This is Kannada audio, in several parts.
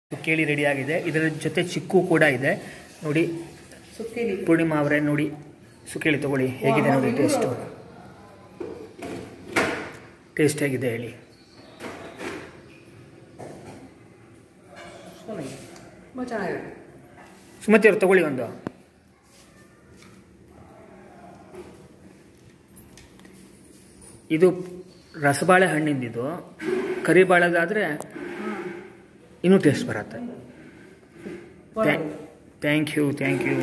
ಕೇಳಿ ರೆಡಿ ಆಗಿದೆ ಇದರ ಜೊತೆ ಚಿಕ್ಕು ಕೂಡ ಇದೆ ನೋಡಿ ಸುತ್ತೇಲಿ ಪೂರ್ಣಿಮಾ ಅವರೇ ನೋಡಿ ಸುಕೇಳಿ ತಗೊಳ್ಳಿ ಹೇಗಿದೆ ನೋಡಿ ಟೇಸ್ಟು ಟೇಸ್ಟ್ ಹೇಗಿದೆ ಹೇಳಿ ತುಂಬ ಚೆನ್ನಾಗಿದೆ ಸುಮತಿ ಅವರು ತಗೊಳ್ಳಿ ಒಂದು ಇದು ರಸಬಾಳೆ ಹಣ್ಣಿಂದಿದು ಕರಿಬಾಳೆದಾದರೆ ಇನ್ನೂ ಟೇಸ್ಟ್ ಬರುತ್ತೆ ಥ್ಯಾಂಕ್ ಯು ಥ್ಯಾಂಕ್ ಯು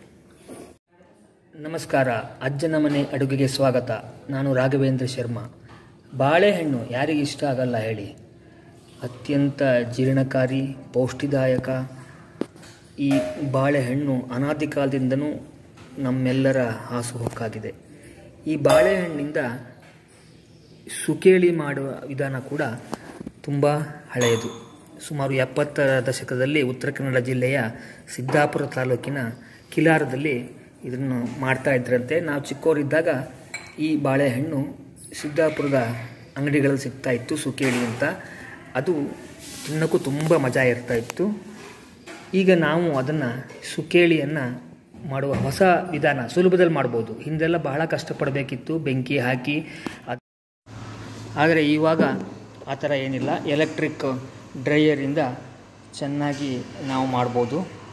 ನಮಸ್ಕಾರ ಅಜ್ಜನ ಮನೆ ಅಡುಗೆಗೆ ಸ್ವಾಗತ ನಾನು ರಾಘವೇಂದ್ರ ಶರ್ಮಾ ಬಾಳೆಹಣ್ಣು ಯಾರಿಗೆ ಇಷ್ಟ ಆಗಲ್ಲ ಹೇಳಿ ಅತ್ಯಂತ ಜೀರ್ಣಕಾರಿ ಪೌಷ್ಟಿದಾಯಕ ಈ ಬಾಳೆಹಣ್ಣು ಅನಾದಿ ಕಾಲದಿಂದನೂ ನಮ್ಮೆಲ್ಲರ ಹಾಸುಹೊಕ್ಕಾಗಿದೆ ಈ ಬಾಳೆಹಣ್ಣಿಂದ ಸುಕೇಳಿ ಮಾಡುವ ವಿಧಾನ ಕೂಡ ತುಂಬ ಹಳೆಯದು ಸುಮಾರು ಎಪ್ಪತ್ತರ ದಶಕದಲ್ಲಿ ಉತ್ತರ ಕನ್ನಡ ಜಿಲ್ಲೆಯ ಸಿದ್ದಾಪುರ ತಾಲೂಕಿನ ಕಿಲಾರದಲ್ಲಿ ಇದನ್ನು ಮಾಡ್ತಾ ಇದ್ರಂತೆ ನಾವು ಚಿಕ್ಕವರಿದ್ದಾಗ ಈ ಬಾಳೆಹಣ್ಣು ಸಿದ್ದಾಪುರದ ಅಂಗಡಿಗಳಲ್ಲಿ ಸಿಗ್ತಾ ಇತ್ತು ಸುಕೇಳಿ ಅಂತ ಅದು ತಿನ್ನೋಕ್ಕೂ ತುಂಬ ಮಜಾ ಇರ್ತಾ ಇತ್ತು ಈಗ ನಾವು ಅದನ್ನು ಸುಕೇಳಿಯನ್ನು ಮಾಡುವ ಹೊಸ ವಿಧಾನ ಸುಲಭದಲ್ಲಿ ಮಾಡ್ಬೋದು ಹಿಂದೆಲ್ಲ ಬಹಳ ಕಷ್ಟಪಡಬೇಕಿತ್ತು ಬೆಂಕಿ ಹಾಕಿ ಅದ್- ಆದರೆ ಇವಾಗ ಆ ಥರ ಏನಿಲ್ಲ ಎಲೆಕ್ಟ್ರಿಕ್ ಡ್ರೈಯರಿಂದ ಚೆನ್ನಾಗಿ ನಾವು ಮಾಡ್ಬೋದು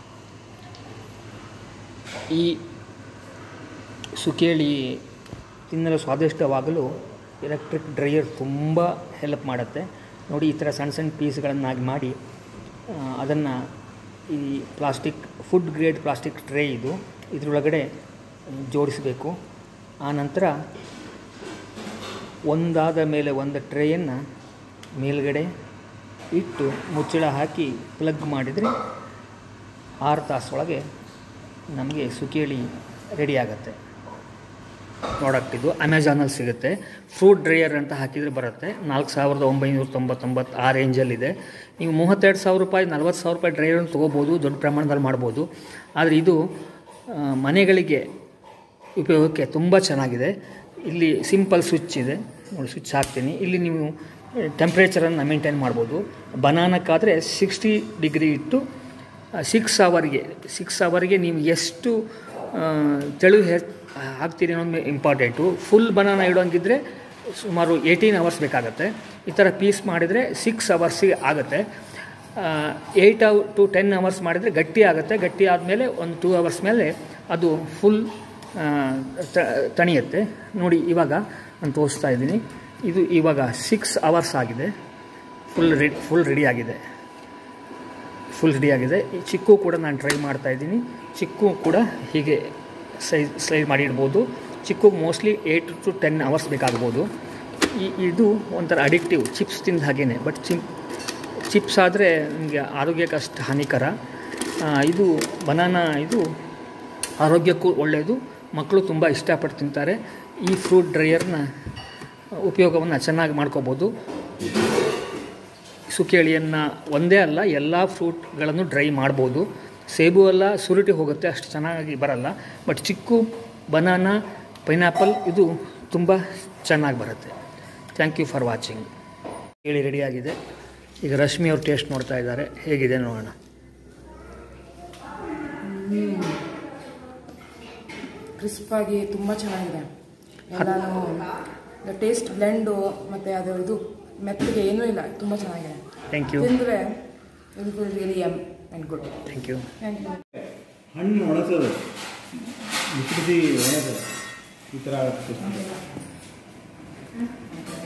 ಈ ಸುಕೇಳಿ ತಿನ್ನಲು ಸ್ವಾದಿಷ್ಟವಾಗಲು ಎಲೆಕ್ಟ್ರಿಕ್ ಡ್ರೈಯರ್ ತುಂಬ ಹೆಲ್ಪ್ ಮಾಡುತ್ತೆ ನೋಡಿ ಈ ಥರ ಸಣ್ಣ ಸಣ್ಣ ಪೀಸ್ಗಳನ್ನಾಗಿ ಮಾಡಿ ಅದನ್ನು ಈ plastic food grade plastic tray ಇದು ಇದರೊಳಗಡೆ ಜೋಡಿಸಬೇಕು ಆನಂತರ ಒಂದಾದ ಮೇಲೆ ಒಂದು ಟ್ರೇಯನ್ನು ಮೇಲ್ಗಡೆ ಇಟ್ಟು ಮುಚ್ಚಳ ಹಾಕಿ ಪ್ಲಗ್ ಮಾಡಿದರೆ ಆರು ತಾಸೊಳಗೆ ನಮಗೆ ಸುಕೇಳಿ ರೆಡಿ ಆಗುತ್ತೆ ಪ್ರಾಡಕ್ಟ್ ಇದು ಅಮೆಝಾನಲ್ಲಿ ಸಿಗುತ್ತೆ ಫ್ರೂಟ್ ಡ್ರೈಯರ್ ಅಂತ ಹಾಕಿದರೆ ಬರುತ್ತೆ ನಾಲ್ಕು ಸಾವಿರದ ಒಂಬೈನೂರ ತೊಂಬತ್ತೊಂಬತ್ತು ಆ ರೇಂಜಲ್ಲಿದೆ ನೀವು ಮೂವತ್ತೆರಡು ಸಾವಿರ ರೂಪಾಯಿ ನಲ್ವತ್ತು ಸಾವಿರ ರೂಪಾಯಿ ಡ್ರೈಯರ್ನ ತೊಗೋಬೋದು ದೊಡ್ಡ ಪ್ರಮಾಣದಲ್ಲಿ ಮಾಡ್ಬೋದು ಆದರೆ ಇದು ಆ, ಮನೆಗಳಿಗೆ ಉಪಯೋಗಕ್ಕೆ ತುಂಬ ಚೆನ್ನಾಗಿದೆ ಇಲ್ಲಿ ಸಿಂಪಲ್ ಸ್ವಿಚ್ ಇದೆ ನೋಡಿ ಸ್ವಿಚ್ ಹಾಕ್ತೀನಿ ಇಲ್ಲಿ ನೀವು ಟೆಂಪ್ರೇಚರನ್ನು ಮೇಂಟೈನ್ ಮಾಡ್ಬೋದು ಬನಾನಕ್ಕಾದರೆ ಸಿಕ್ಸ್ಟಿ ಡಿಗ್ರಿ ಇಟ್ಟು ಸಿಕ್ಸ್ ಅವರ್ಗೆ ಸಿಕ್ಸ್ ಅವರ್ಗೆ ನೀವು ಎಷ್ಟು ಆ, ತೆಳು ಹೆ ಹಾಕ್ತೀರಿ ಅನ್ನೋದು ಇಂಪಾರ್ಟೆಂಟು ಫುಲ್ ಬನಾನ ಇಡೋಂಗಿದ್ರೆ ಸುಮಾರು ಏಯ್ಟೀನ್ ಅವರ್ಸ್ ಬೇಕಾಗುತ್ತೆ ಈ ಥರ ಪೀಸ್ ಮಾಡಿದರೆ ಸಿಕ್ಸ್ ಅವರ್ಸಿಗೆ ಆಗುತ್ತೆ ಏಯ್ಟ್ ಅವ್ ಟು ಟೆನ್ ಅವರ್ಸ್ ಮಾಡಿದರೆ ಗಟ್ಟಿ ಆಗುತ್ತೆ ಗಟ್ಟಿ ಆದಮೇಲೆ ಒಂದು ಟೂ ಅವರ್ಸ್ ಮೇಲೆ ಅದು ಫುಲ್ ತಣಿಯುತ್ತೆ ನೋಡಿ ಇವಾಗ ನಾನು ತೋರಿಸ್ತಾ ಇದ್ದೀನಿ ಇದು ಇವಾಗ ಸಿಕ್ಸ್ ಅವರ್ಸ್ ಆಗಿದೆ ಫುಲ್ ರೆಡಿ ಫುಲ್ ರೆಡಿ ಆಗಿದೆ ಫುಲ್ ರೆಡಿ ಆಗಿದೆ ಈ ಚಿಕ್ಕು ಕೂಡ ನಾನು ಟ್ರೈ ಮಾಡ್ತಾ ಇದ್ದೀನಿ ಚಿಕ್ಕು ಕೂಡ ಹೀಗೆ ಸೈಜ್ ಸ್ಲೈಡ್ ಮಾಡಿ ಇಡ್ಬೋದು ಚಿಕ್ಕು mostly eight to ten hours ಬೇಕಾಗ್ಬೋದು ಈ ಇದು ಒಂಥರ ಅಡಿಕ್ಟಿವ್ ಚಿಪ್ಸ್ ತಿಂದ ಹಾಗೇನೆ ಬಟ್ ಚಿಪ್ ಚಿಪ್ಸ್ ಆದರೆ ನಿಮಗೆ ಆರೋಗ್ಯಕ್ಕೆ ಅಷ್ಟು ಹಾನಿಕರ ಆ, ಇದು ಬನಾನಾ ಇದು ಆರೋಗ್ಯಕ್ಕೂ ಒಳ್ಳೆಯದು ಮಕ್ಕಳು ತುಂಬ ಇಷ್ಟಪಟ್ಟು ತಿಂತಾರೆ ಈ ಫ್ರೂಟ್ ಡ್ರೈಯರ್ನ ಉಪಯೋಗವನ್ನು ಚೆನ್ನಾಗಿ ಮಾಡ್ಕೋಬೋದು ಸುಕೇಳಿಯನ್ನು ಒಂದೇ ಅಲ್ಲ ಎಲ್ಲ ಫ್ರೂಟ್ಗಳನ್ನು ಡ್ರೈ ಮಾಡ್ಬೋದು ಸೇಬು ಎಲ್ಲ ಸುರುಟಿ ಹೋಗುತ್ತೆ ಅಷ್ಟು ಚೆನ್ನಾಗಿ ಬರಲ್ಲ ಬಟ್ ಚಿಕ್ಕು ಬನಾನಾ ಪೈನಾಪಲ್ ಇದು ತುಂಬ ಚೆನ್ನಾಗಿ ಬರುತ್ತೆ ಥ್ಯಾಂಕ್ ಯು ಫಾರ್ ವಾಚಿಂಗ್ ಹೇಳಿ ರೆಡಿಯಾಗಿದೆ ಈಗ ರಶ್ಮಿ ಅವ್ರು ಟೇಸ್ಟ್ ನೋಡ್ತಾ ಇದ್ದಾರೆ ಹೇಗಿದೆ ನೋಡೋಣ ಕ್ರಿಸ್ಪಾಗಿ ತುಂಬ ಚೆನ್ನಾಗಿದೆ ಎಲ್ಲಾನು ಟೇಸ್ಟ್ ಬ್ಲೆಂಡು ಮತ್ತು ಅದು ಇದು ಮೆತ್ತಗೆ ಏನೂ ಇಲ್ಲ ತುಂಬ ಚೆನ್ನಾಗಿದೆ ಥ್ಯಾಂಕ್ ಯು ತಿಂದರೆ ಇದು full really um and good thank you thank you ಹಣ್ಣು ಒಣಸೋದು ಮಿಶ್ರಿಸಿ ಒಣಸೋದು ಈ ಥರ ಆಗುತ್ತೆ